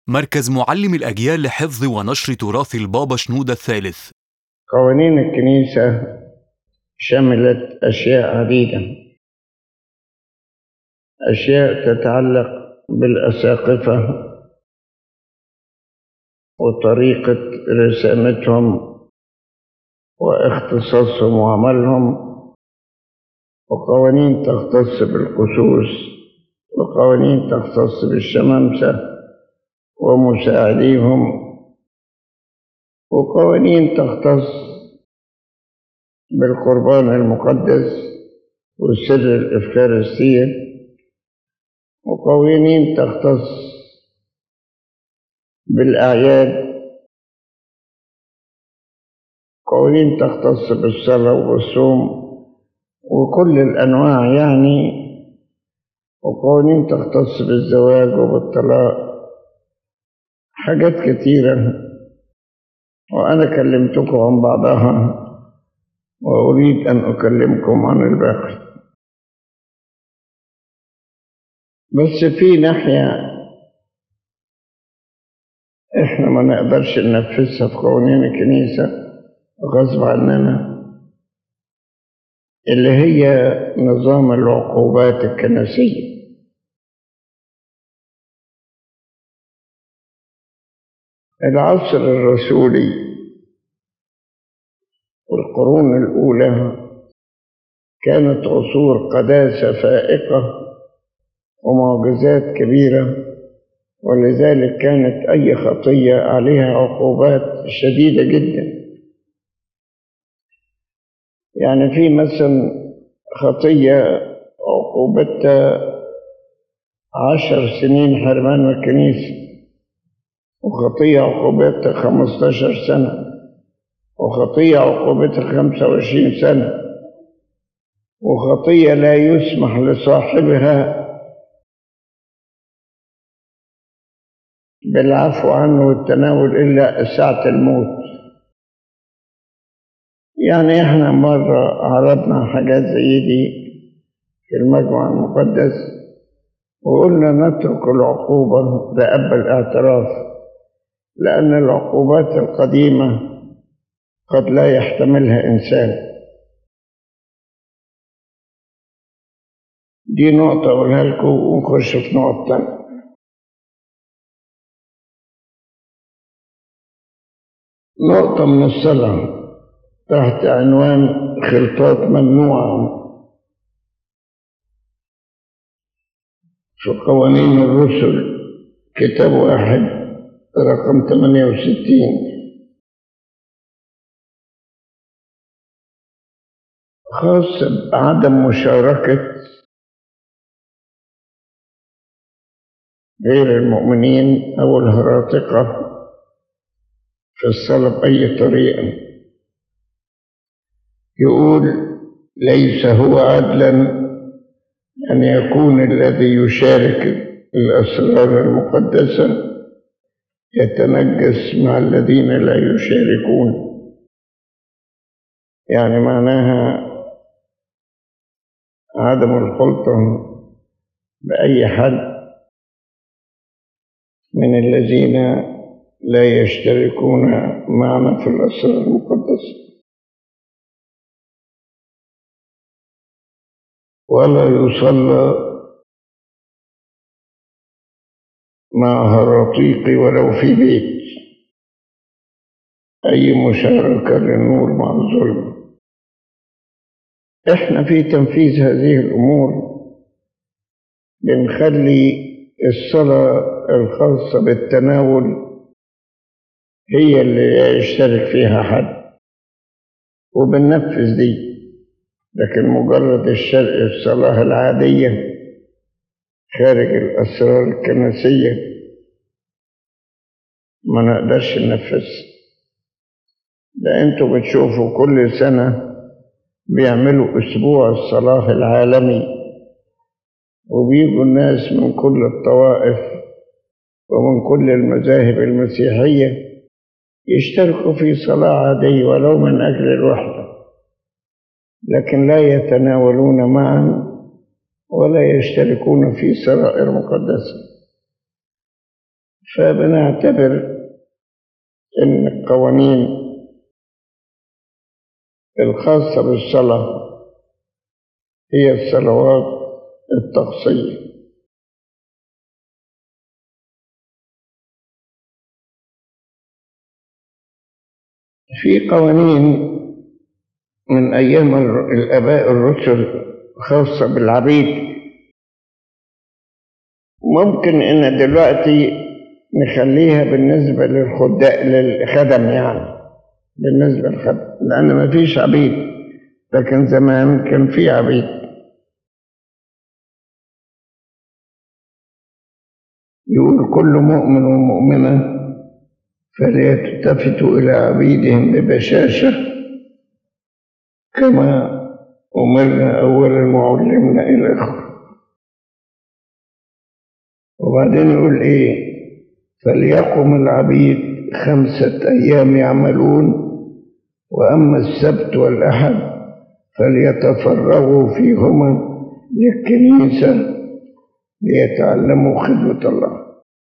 مركز معلم الأجيال لحفظ ونشر تراث البابا شنودة الثالث قوانين الكنيسة شملت أشياء عديدة أشياء تتعلق بالأساقفة وطريقة رسامتهم واختصاصهم وعملهم وقوانين تختص بالقصوص وقوانين تختص بالشمامسة ومساعديهم وقوانين تختص بالقربان المقدس وسر الإفكارستية وقوانين تختص بالأعياد قوانين تختص بالصلاة والصوم وكل الأنواع يعني وقوانين تختص بالزواج وبالطلاق حاجات كتيرة وأنا كلمتكم عن بعضها وأريد أن أكلمكم عن الباقي بس في ناحية إحنا ما نقدرش ننفذها في قوانين الكنيسة غصب عننا اللي هي نظام العقوبات الكنسية العصر الرسولي والقرون الأولى كانت عصور قداسة فائقة ومعجزات كبيرة ولذلك كانت أي خطية عليها عقوبات شديدة جدا يعني في مثلا خطية عقوبتها عشر سنين حرمان من الكنيسة وخطية عقوبتها خمستاشر سنة وخطية عقوبتها خمسة وعشرين سنة وخطية لا يسمح لصاحبها بالعفو عنه والتناول إلا ساعة الموت يعني احنا مرة عرضنا حاجات زي دي في المجمع المقدس وقلنا نترك العقوبة لأب الاعتراف لأن العقوبات القديمة قد لا يحتملها إنسان دي نقطة أقولها لكم ونخش في نقطة تانية نقطة من الصلاة تحت عنوان خلطات ممنوعة في قوانين الرسل كتاب واحد رقم 68 خاص بعدم مشاركة غير المؤمنين أو الهراطقة في الصلاة بأي طريقة يقول ليس هو عدلا أن يكون الذي يشارك الأسرار المقدسة يتنجس مع الذين لا يشاركون يعني معناها عدم الخلطة بأي حد من الذين لا يشتركون معنا في الأسرار المقدسة ولا يصلى مع هراطيق ولو في بيت أي مشاركة للنور مع الظلم إحنا في تنفيذ هذه الأمور بنخلي الصلاة الخاصة بالتناول هي اللي يشترك فيها حد وبننفذ دي لكن مجرد الشرق الصلاة العادية خارج الأسرار الكنسية ما نقدرش ننفذها ده انتوا بتشوفوا كل سنة بيعملوا أسبوع الصلاة العالمي وبيجوا الناس من كل الطوائف ومن كل المذاهب المسيحية يشتركوا في صلاة عادية ولو من أجل الوحدة لكن لا يتناولون معا ولا يشتركون في سرائر مقدسة فبنعتبر إن القوانين الخاصة بالصلاة هي الصلوات التقصية في قوانين من أيام الآباء الرسل خاصة بالعبيد ممكن إن دلوقتي نخليها بالنسبة للخداء للخدم يعني بالنسبة للخدم لأن ما فيش عبيد لكن زمان كان في عبيد يقول كل مؤمن ومؤمنة فليلتفتوا إلى عبيدهم ببشاشة كما أمرنا أولا وعلمنا إلى آخره وبعدين يقول إيه فليقم العبيد خمسة أيام يعملون وأما السبت والأحد فليتفرغوا فيهما للكنيسة ليتعلموا خدمة الله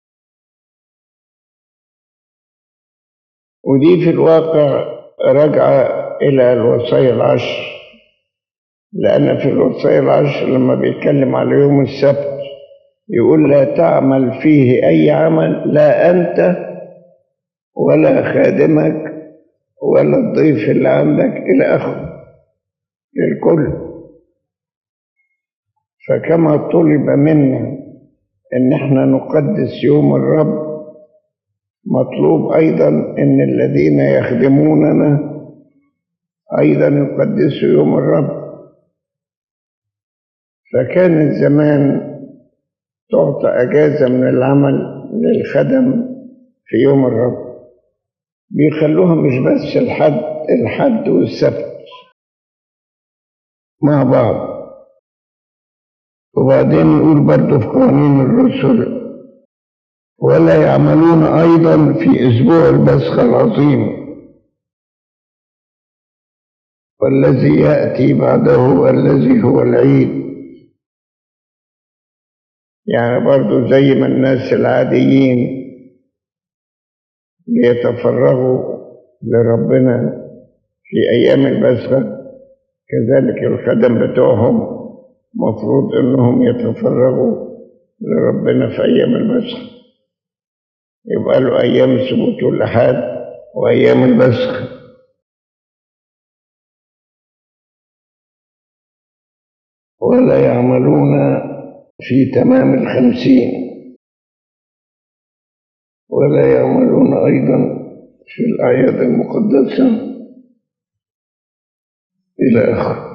ودي في الواقع راجعة إلى الوصايا العشر لأن في الوصايا العشر لما بيتكلم على يوم السبت يقول لا تعمل فيه أي عمل لا أنت ولا خادمك ولا الضيف اللي عندك إلى آخره للكل فكما طلب منا ان احنا نقدس يوم الرب مطلوب ايضا ان الذين يخدموننا ايضا يقدسوا يوم الرب فكان زمان تعطى اجازه من العمل للخدم في يوم الرب بيخلوها مش بس الحد الحد والسبت مع بعض وبعدين يقول برضه في قوانين الرسل ولا يعملون أيضا في أسبوع البسخة العظيم والذي يأتي بعده الذي هو العيد يعني برضه زي ما الناس العاديين بيتفرغوا لربنا في أيام البسخة كذلك الخدم بتوعهم مفروض انهم يتفرغوا لربنا في ايام البسخ يبقى له ايام السبت والاحاد وايام البسخ ولا يعملون في تمام الخمسين ولا يعملون ايضا في الاعياد المقدسه الى اخره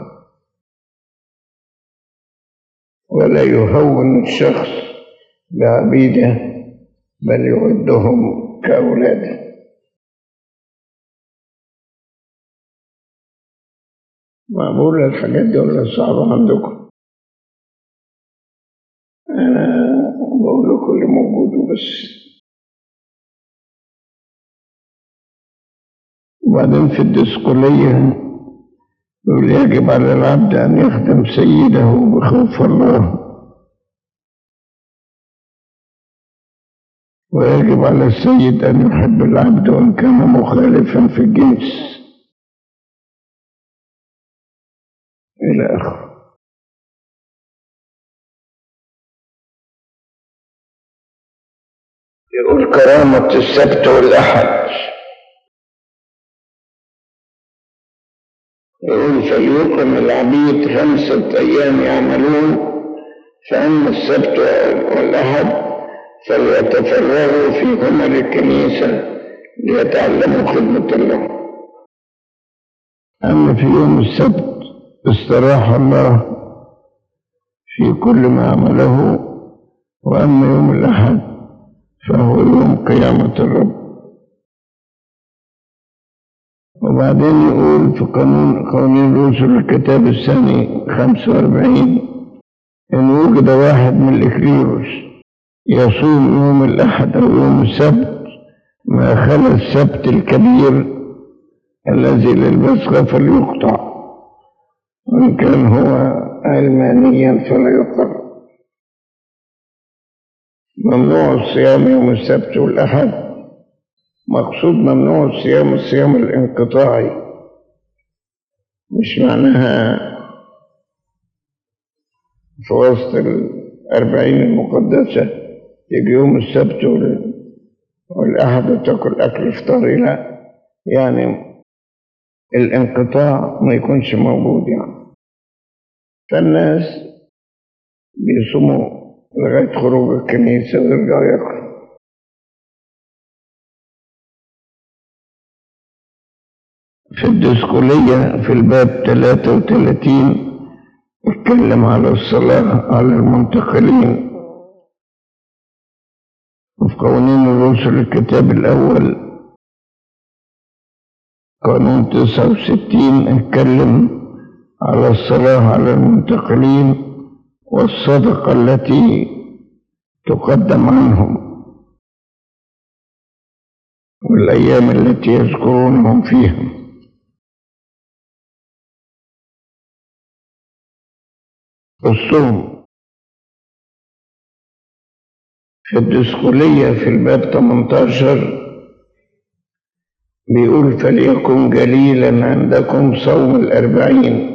ولا يهون الشخص بعبيده بل يعدهم كأولاده معقولة الحاجات دي ولا صعبة عندكم؟ أنا بقول لكم اللي موجود وبس وبعدين في الدسقلية يقول يجب على العبد أن يخدم سيده بخوف الله ويجب على السيد أن يحب العبد وإن كان مخالفا في الجنس إلى آخره يقول كرامة السبت والأحد يقول فليقم العبيد خمسة أيام يعملون فأما السبت والأحد فليتفرغوا فيهما للكنيسة ليتعلموا خدمة الله أما في يوم السبت استراح الله في كل ما عمله وأما يوم الأحد فهو يوم قيامة الرب وبعدين يقول في قانون قوانين الرسل الكتاب الثاني 45 إن وجد واحد من الإكليروس يصوم يوم الأحد أو يوم السبت ما خلا السبت الكبير الذي للبسخة فليقطع وإن كان هو علمانيا فلا يقر ممنوع الصيام يوم السبت والأحد مقصود ممنوع الصيام الصيام الانقطاعي مش معناها في وسط الأربعين المقدسة يجي يوم السبت وال- والأحد وتاكل أكل فطاري لا يعني الانقطاع ما يكونش موجود يعني فالناس بيصوموا لغاية خروج الكنيسة ويرجعوا ياكلوا في الدسكولية في الباب 33 اتكلم على الصلاة على المنتقلين وفي قوانين الرسل الكتاب الأول قانون 69 اتكلم على الصلاة على المنتقلين والصدقة التي تقدم عنهم والأيام التي يذكرونهم فيها الصوم في الدسكولية في الباب 18 بيقول فليكن جليلا عندكم صوم الأربعين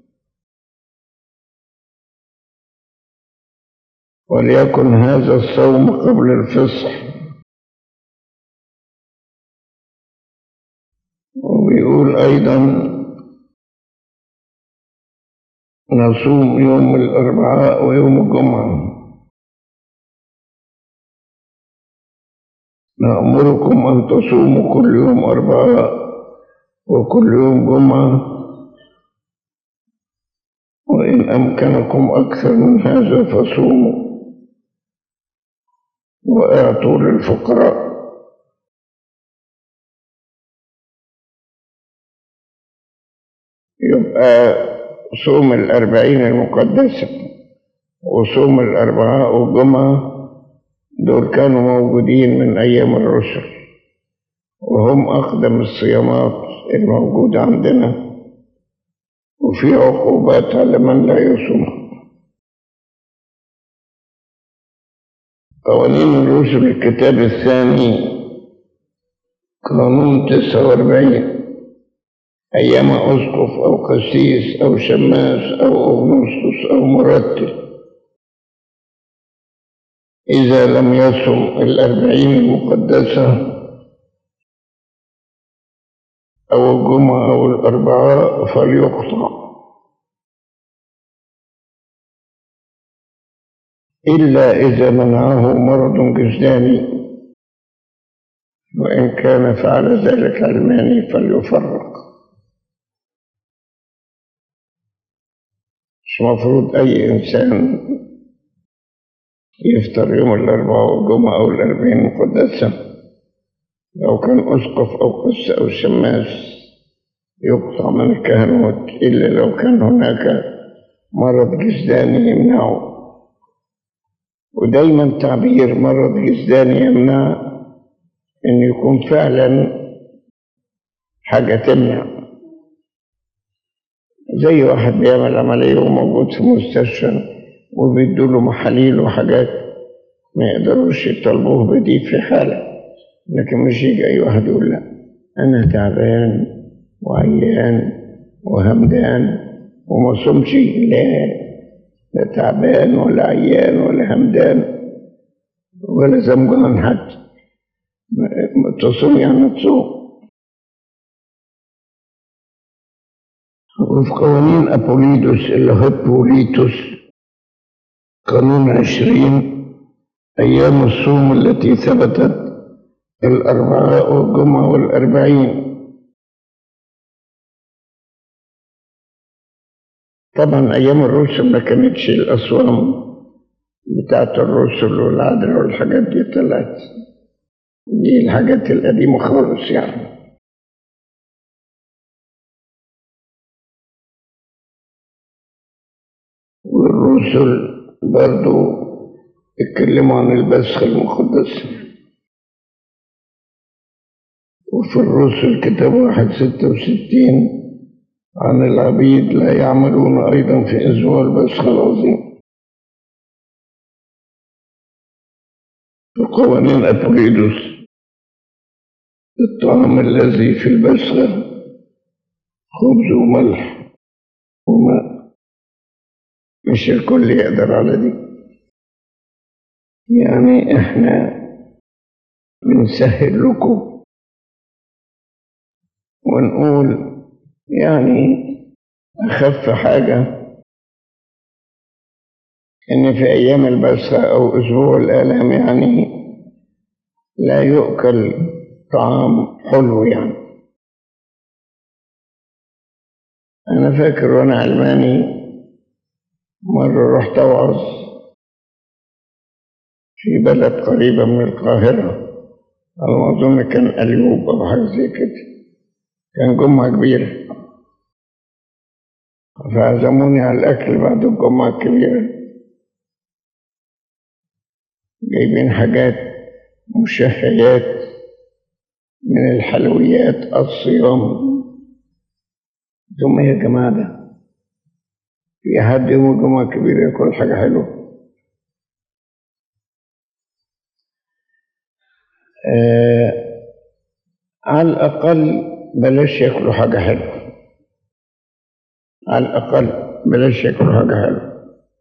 وليكن هذا الصوم قبل الفصح وبيقول أيضا نصوم يوم الأربعاء ويوم الجمعة نأمركم أن تصوموا كل يوم أربعاء وكل يوم جمعة وإن أمكنكم أكثر من هذا فصوموا وأعطوا للفقراء يبقى صوم الأربعين المقدسة وصوم الأربعاء والجمعة دول كانوا موجودين من أيام الرسل وهم أقدم الصيامات الموجودة عندنا وفي عقوبات على من لا يصوم قوانين الرسل الكتاب الثاني قانون 49 أيام أسقف أو قسيس أو شماس أو أغنوسطس أو مرتب إذا لم يصم الأربعين المقدسة أو الجمعة أو الأربعاء فليقطع إلا إذا منعه مرض جسداني وإن كان فعل ذلك علماني فليفرق مش مفروض أي إنسان يفطر يوم الأربعاء والجمعة أو الأربعين المقدسة لو كان أسقف أو قس أو شماس يقطع من الكهنوت إلا لو كان هناك مرض جسداني يمنعه ودايما تعبير مرض جسداني يمنع إن يكون فعلا حاجة تمنع زي واحد بيعمل عملية وموجود في مستشفى وبيدوله محاليل وحاجات ما يقدروش يطالبوه بدي في حالة لكن مش يجي أي واحد يقول لا أنا تعبان وعيان وهمدان وما صمش لا لا تعبان ولا عيان ولا همدان ولا زمجان حتى تصوم يعني تصوم وفي قوانين أبوليدوس اللي هو بوليتوس قانون عشرين أيام الصوم التي ثبتت الأربعاء والجمعة والأربعين طبعا أيام الرسل ما كانتش الأصوام بتاعت الرسل والعذراء والحاجات دي طلعت دي الحاجات القديمة خالص يعني والرسل برضو اتكلموا عن البسخ المقدس وفي الرسل كتاب واحد ستة وستين عن العبيد لا يعملون أيضا في أسبوع البسخ العظيم بقوانين أبوليدوس الطعام الذي في البسخة خبز وملح وماء مش الكل يقدر على دي يعني احنا بنسهل لكم ونقول يعني أخف حاجة إن في أيام البسخة أو أسبوع الآلام يعني لا يؤكل طعام حلو يعني أنا فاكر وأنا علماني مرة رحت أوعظ في بلد قريبة من القاهرة على ما أظن كان أليوب أو حاجة زي كده كان جمعة كبيرة فعزموني على الأكل بعد الجمعة الكبيرة جايبين حاجات مشهيات من الحلويات الصيام ثم يا جماعة ده في حد يوم الجمعة الكبيرة ياكل حاجة حلوة آه على الأقل بلاش ياكلوا حاجة حلوة على الأقل بلاش ياكلوا حاجة حلوة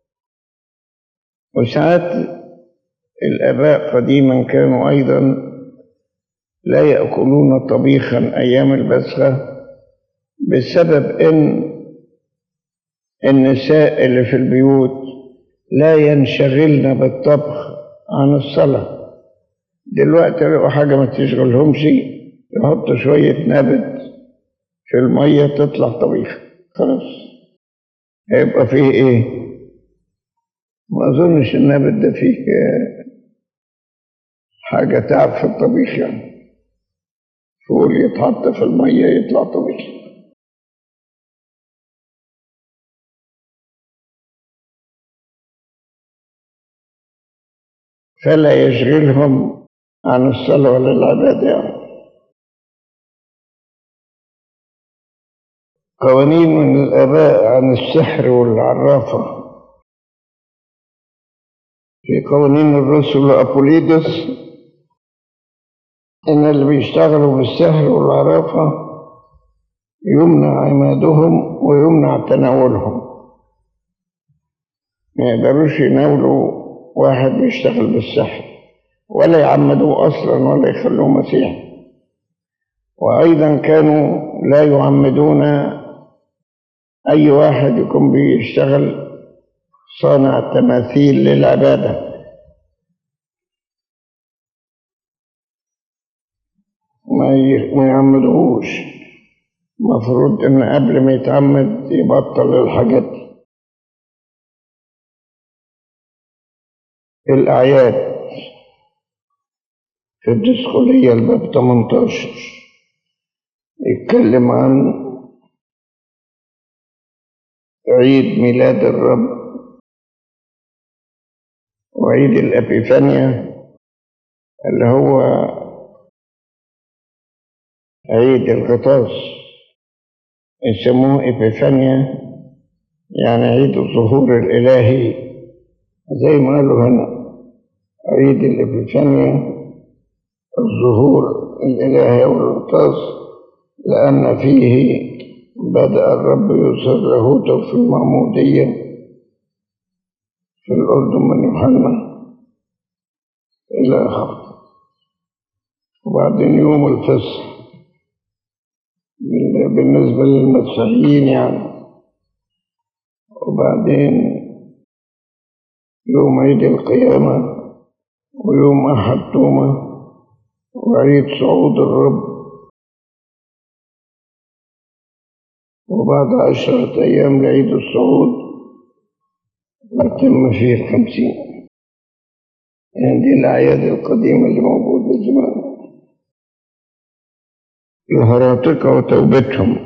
وساعات الآباء قديما كانوا أيضا لا يأكلون طبيخا أيام البسخة بسبب إن النساء اللي في البيوت لا ينشغلن بالطبخ عن الصلاة دلوقتي لو حاجة ما تشغلهمش يحط شوية نبت في المية تطلع طبيخ خلاص هيبقى فيه ايه ما اظنش النبت ده فيه حاجة تعب في الطبيخ يعني فول يتحط في المية يطلع طبيخ فلا يشغلهم عن الصلاة ولا العبادة يعني. قوانين من الآباء عن السحر والعرافة في قوانين الرسل أبوليدس إن اللي بيشتغلوا بالسحر والعرافة يمنع عمادهم ويمنع تناولهم ما يقدروش يناولوا واحد بيشتغل بالسحر ولا يعمدوه أصلا ولا يخلوه مسيح وأيضا كانوا لا يعمدون أي واحد يكون بيشتغل صانع تماثيل للعبادة ما ما يعمدوهوش المفروض إن قبل ما يتعمد يبطل الحاجات دي الأعياد في الدسخولية الباب 18 يتكلم عن عيد ميلاد الرب وعيد الأبيفانيا اللي هو عيد الغطاس يسموه إبيفانيا يعني عيد الظهور الإلهي زي ما قالوا هنا عيد الإبيفانيا الظهور الإلهي والغطاس لأن فيه بدأ الرب يظهر لاهوته في المعمودية في الأردن من يوحنا إلى آخره وبعدين يوم الفصح بالنسبة للمسيحيين يعني وبعدين يوم عيد القيامة ويوم أحد تومة وعيد صعود الرب وبعد عشرة أيام لعيد الصعود يتم فيه الخمسين يعني دي الأعياد القديمة اللي موجودة زمان الهراطقة وتوبتهم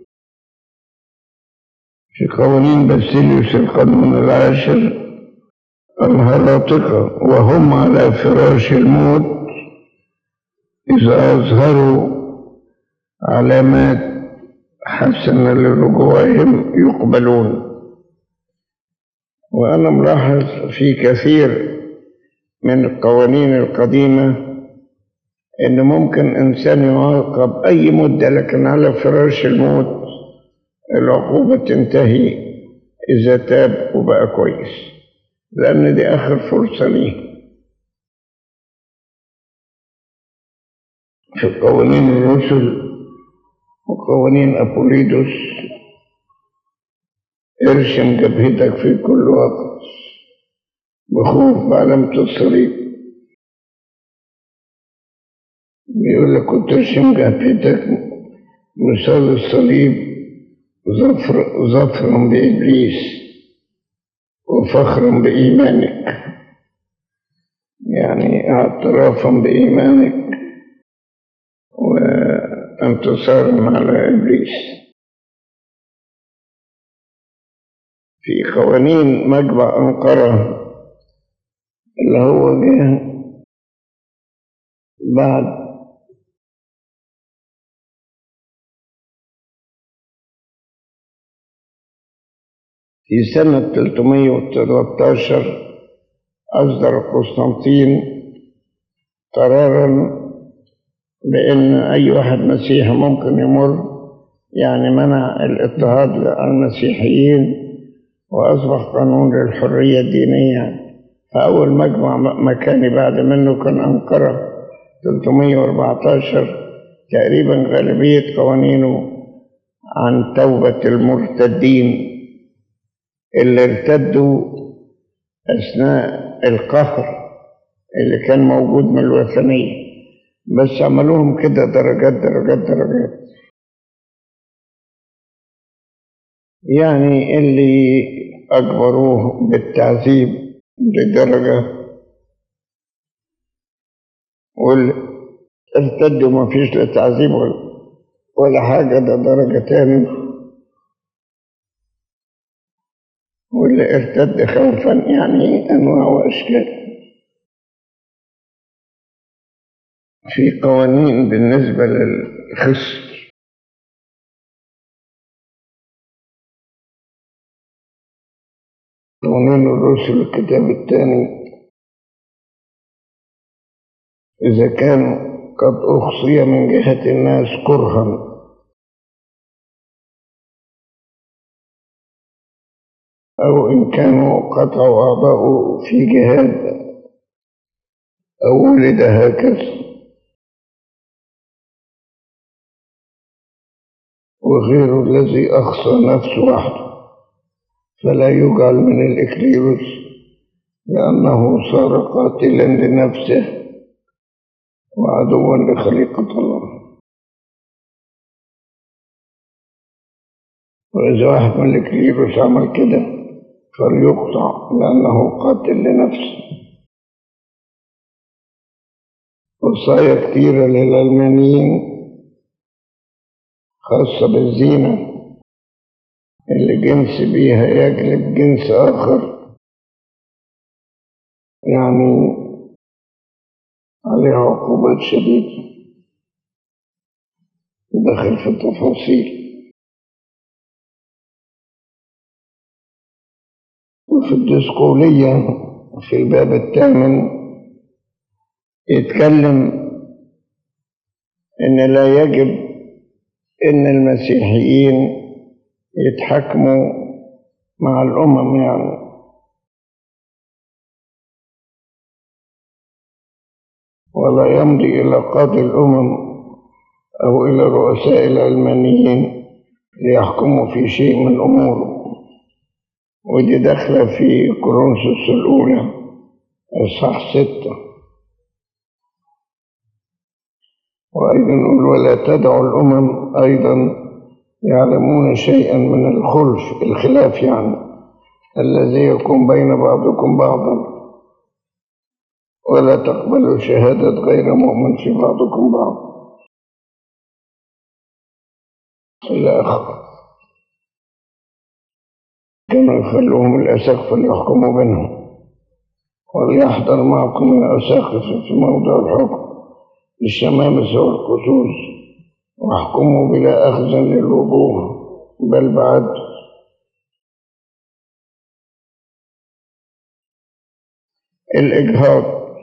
في قوانين باسيليوس القانون العاشر الهراطقة وهم على فراش الموت إذا أظهروا علامات حسنة لرجوعهم يقبلون وأنا ملاحظ في كثير من القوانين القديمة إن ممكن إنسان يعاقب أي مدة لكن على فراش الموت العقوبة تنتهي إذا تاب وبقى كويس لأن دي آخر فرصة ليه في قوانين الرسل وقوانين أبوليدوس ارشم جبهتك في كل وقت بخوف بعلامة الصليب بيقول لك كنت ترشم جبهتك مثال الصليب ظفر ظفرا بإبليس وفخرا بإيمانك يعني اعترافا بإيمانك وانتصارا على إبليس في قوانين مجمع أنقرة اللي هو جه بعد في سنة 313 أصدر قسطنطين قرارا بأن أي واحد مسيحي ممكن يمر يعني منع الاضطهاد للمسيحيين وأصبح قانون للحرية الدينية فأول مجمع مكاني بعد منه كان أنقرة 314 تقريبا غالبية قوانينه عن توبة المرتدين اللي ارتدوا أثناء القهر اللي كان موجود من الوثنية بس عملوهم كده درجات درجات درجات يعني اللي أجبروه بالتعذيب لدرجة واللي ارتدوا ما فيش لا تعذيب ولا حاجة ده درجة تاني واللي ارتد خوفا يعني أنواع وأشكال في قوانين بالنسبة للخصم قوانين الرسل الكتاب الثاني إذا كان قد أخصي من جهة الناس كرها أو إن كانوا قطعوا أعضاءه في جهاد أو ولد هكذا وغير الذي أخصى نفسه وحده فلا يجعل من الإكليروس لأنه صار قاتلا لنفسه وعدوا لخليقة الله وإذا واحد من الإكليروس عمل كده فليقطع لأنه قاتل لنفسه وصايا كثيرة للعلمانيين خاصة بالزينة اللي جنس بيها يجلب جنس آخر يعني عليها عقوبات شديدة دخل في التفاصيل وفي الدسقولية في الباب الثامن يتكلم إن لا يجب إن المسيحيين يتحكموا مع الأمم يعني ولا يمضي إلى قاضي الأمم أو إلى رؤساء العلمانيين ليحكموا في شيء من أموره ودي داخلة في كورنثوس الأولى إصحاح ستة وأيضا نقول ولا تدعوا الأمم أيضا يعلمون شيئا من الخلف الخلاف يعني الذي يكون بين بعضكم بعضا ولا تقبلوا شهادة غير مؤمن في بعضكم بعض إلى آخره كانوا يخلوهم الأساقفة ليحكموا بينهم وليحضر معكم الأساقفة في موضع الحكم الشمامسة والقصوص واحكموا بلا أخذ للوجوه بل بعد الإجهاض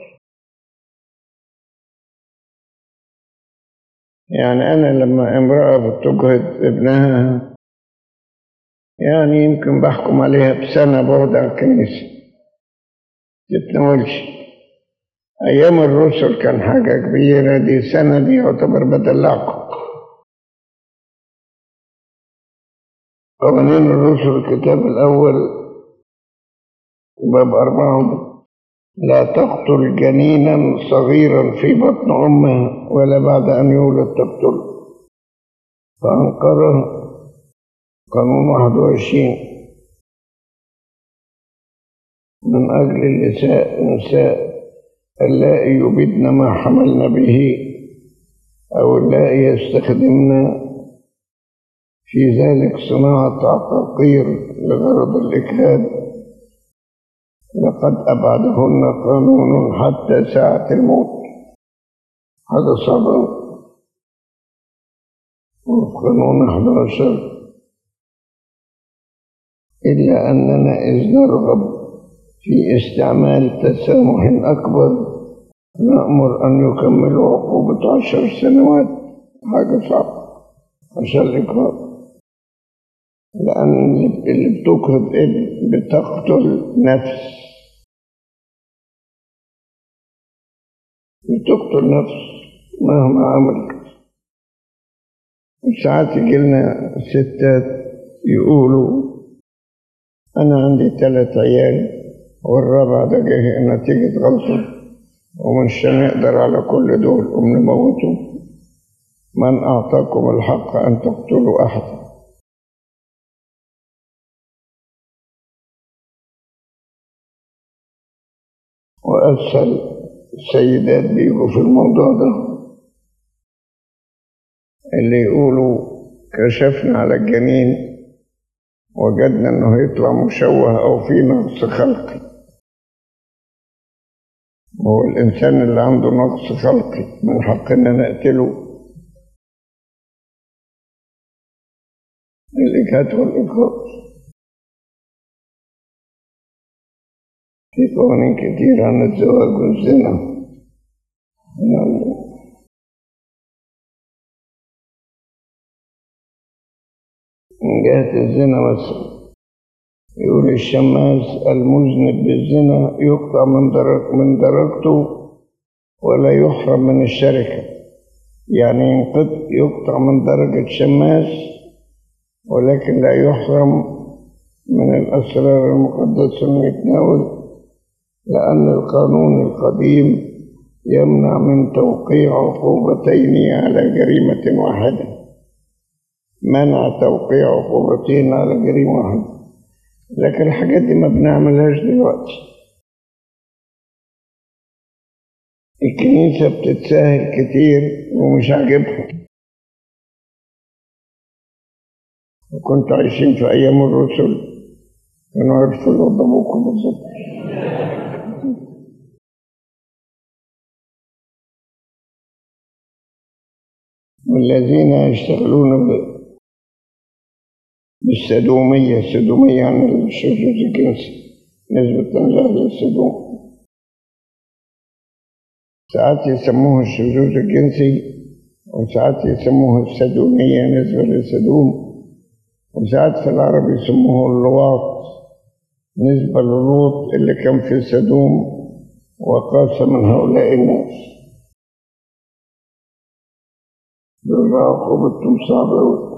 يعني أنا لما امرأة بتجهد ابنها يعني يمكن بحكم عليها بسنة بعد عن الكنيسة تتناولش أيام الرسل كان حاجة كبيرة دي سنة دي يعتبر بدلعكم قوانين الرسل الكتاب الأول باب أربعة لا تقتل جنينا صغيرا في بطن أمه ولا بعد أن يولد تقتله فأنكره قانون 21 من أجل النساء نساء اللائي يبدن ما حملن به أو اللائي يستخدمن في ذلك صناعة عقاقير لغرض الإجهاد لقد أبعدهن قانون حتى ساعة الموت هذا صعب وفي قانون 11 إلا أننا إذ نرغب في استعمال تسامح أكبر نأمر أن يكملوا عقوبة عشر سنوات حاجة صعبة عشان الإكراه لأن اللي بتكرد بتقتل نفس بتقتل نفس مهما عملت ساعات يجيلنا ستات يقولوا أنا عندي ثلاث عيال والرابع ده جه نتيجة غلطة ومش هنقدر على كل دول وبنموته من أعطاكم الحق أن تقتلوا أحدا وأسهل السيدات بيجوا في الموضوع ده اللي يقولوا كشفنا على الجنين وجدنا انه يطلع مشوه او في نقص خلقي هو الانسان اللي عنده نقص خلقي من حقنا نقتله الإجهاد والإجهاض في قوانين كتير عن الزواج والزنا يعني من جهة الزنا مثلا يقول الشماس المذنب بالزنا يقطع من درج من درجته ولا يحرم من الشركة يعني ينقطع يقطع من درجة شماس ولكن لا يحرم من الأسرار المقدسة أنه يتناول لأن القانون القديم يمنع من توقيع عقوبتين على جريمة واحدة منع توقيع عقوبتين على جريمة واحدة لكن الحاجات دي ما بنعملهاش دلوقتي الكنيسة بتتساهل كتير ومش عاجبها وكنت عايشين في أيام الرسل كانوا عرفوا يوضبوكم بالظبط والذين يشتغلون بالسدومية السدومية عن الشذوذ الجنسي نسبة لأهل السدوم ساعات يسموه الشذوذ الجنسي وساعات يسموه السدومية نسبة للسدوم وساعات في العرب يسموه اللواط نسبة للوط اللي كان في سدوم وقاس من هؤلاء الناس دول عقوبتهم صعبة أوي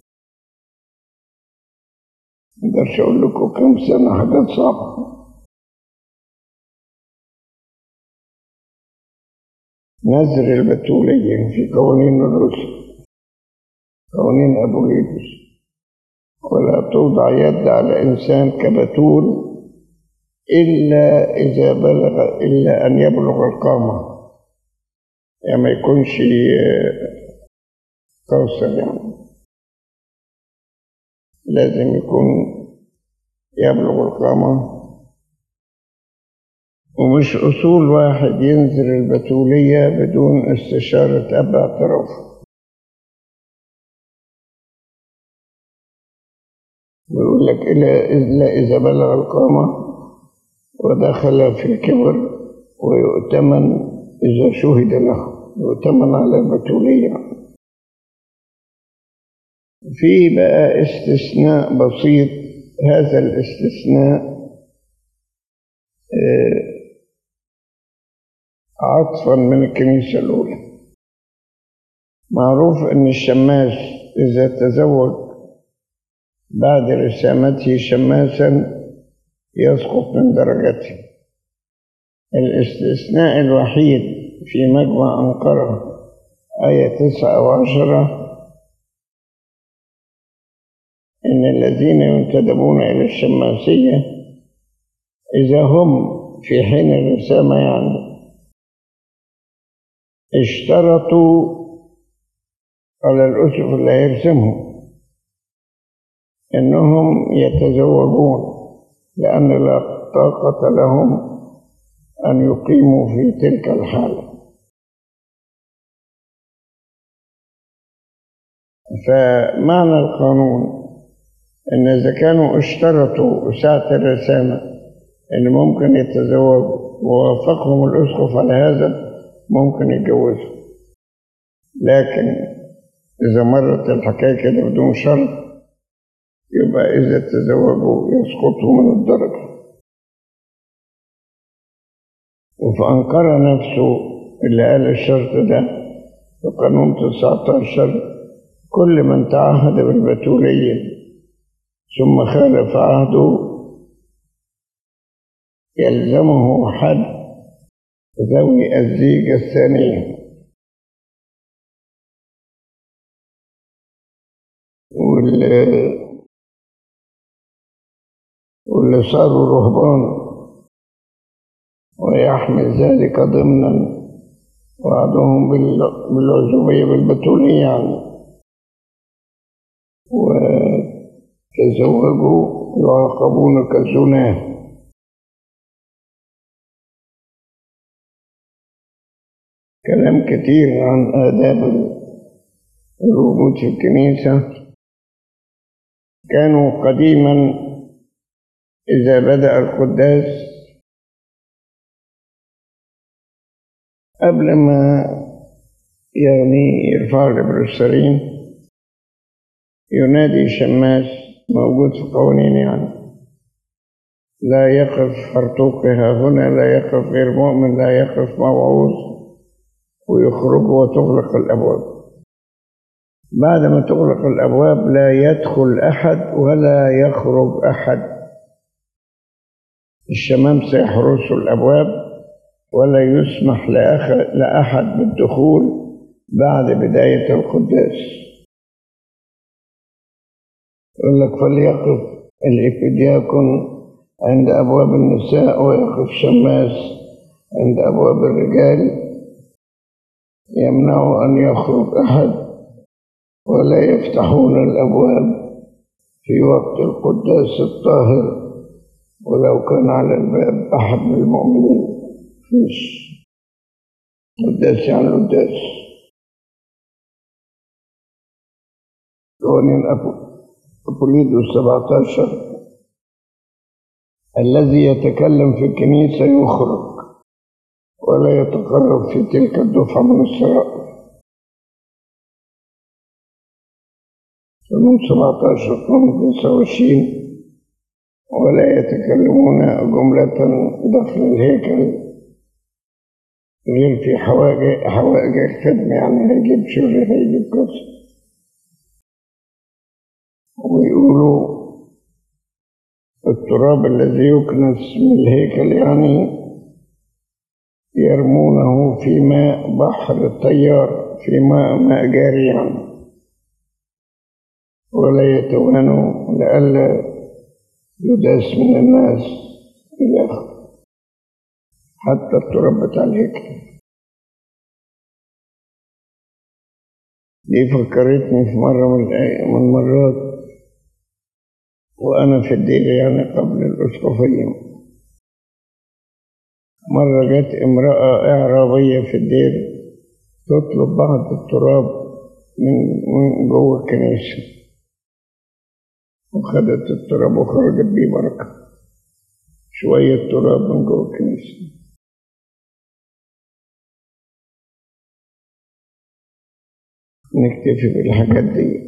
مقدرش أقول لكم كم سنة حاجات صعبة نذر البتولية في قوانين الرسل قوانين أبو ليبس ولا توضع يد على إنسان كبتول إلا إذا بلغ إلا أن يبلغ القامة يعني ما يكونش قوسر يعني لازم يكون يبلغ القامة ومش أصول واحد ينزل البتولية بدون استشارة أب اعترافه ويقول لك إلا إلا إذا بلغ القامة ودخل في الكبر ويؤتمن إذا شهد له يؤتمن على البتولية في بقى استثناء بسيط هذا الاستثناء آه، عطفا من الكنيسة الأولى معروف أن الشماس إذا تزوج بعد رسامته شماسا يسقط من درجته الاستثناء الوحيد في مجمع أنقرة آية تسعة وعشرة إن الذين ينتدبون إلى الشماسية إذا هم في حين الرسامة يعني اشترطوا على الأسف اللي هيرسمهم إنهم يتزوجون لأن لا طاقة لهم أن يقيموا في تلك الحالة فمعنى القانون إن إذا كانوا اشترطوا ساعة الرسامة إن ممكن يتزوجوا ووافقهم الأسقف على هذا ممكن يتجوزوا لكن إذا مرت الحكاية كده بدون شرط يبقى إذا تزوجوا يسقطوا من الدرجة وفي أنقرة نفسه اللي قال الشرط ده في قانون 19 كل من تعهد بالبتولية ثم خالف عهده يلزمه حد ذوي الزيجة الثانية واللي واللي صاروا رهبان ويحمل ذلك ضمنا وعدهم بال- بالعزوبية بالبتولية يعني وتزوجوا يعاقبون كالزناه كلام كتير عن آداب الوجود في الكنيسة كانوا قديما إذا بدأ القداس قبل ما يعني يرفع الإبرسرين ينادي شماس موجود في قوانين يعني لا يقف فرتوقها هنا لا يقف غير مؤمن لا يقف موعوظ ويخرج وتغلق الأبواب بعد ما تغلق الأبواب لا يدخل أحد ولا يخرج أحد الشمام سيحرسوا الأبواب ولا يسمح لأخ- لأحد بالدخول بعد بداية القداس يقول لك فليقف الإبدياكون عند أبواب النساء ويقف شماس عند أبواب الرجال يمنع أن يخرج أحد ولا يفتحون الأبواب في وقت القداس الطاهر ولو كان على الباب أحد من المؤمنين فيش قداس يعني قداس قوانين أبو أبوليدو 17 الذي يتكلم في الكنيسة يخرج ولا يتقرب في تلك الدفعة من السرائر من 17 قوم 29 ولا يتكلمون جملة داخل الهيكل غير في حوائج حوائج الخدمة يعني هيجيب شغل هيجيب كذا ويقولوا التراب الذي يكنس من الهيكل يعني يرمونه في ماء بحر التيار في ماء ماء جاري يعني ولا يتوانوا لئلا يداس من الناس إلى آخره حتى التراب بتاع الهيكل دي فكرتني في مرة من الأي- من المرات وأنا في الدير يعني قبل الأسقفية مرة جت امرأة إعرابية في الدير تطلب بعض التراب من من جوه الكنيسة وخدت التراب وخرجت بيه بركة شوية تراب من جوه الكنيسة نكتفي بالحاجات دي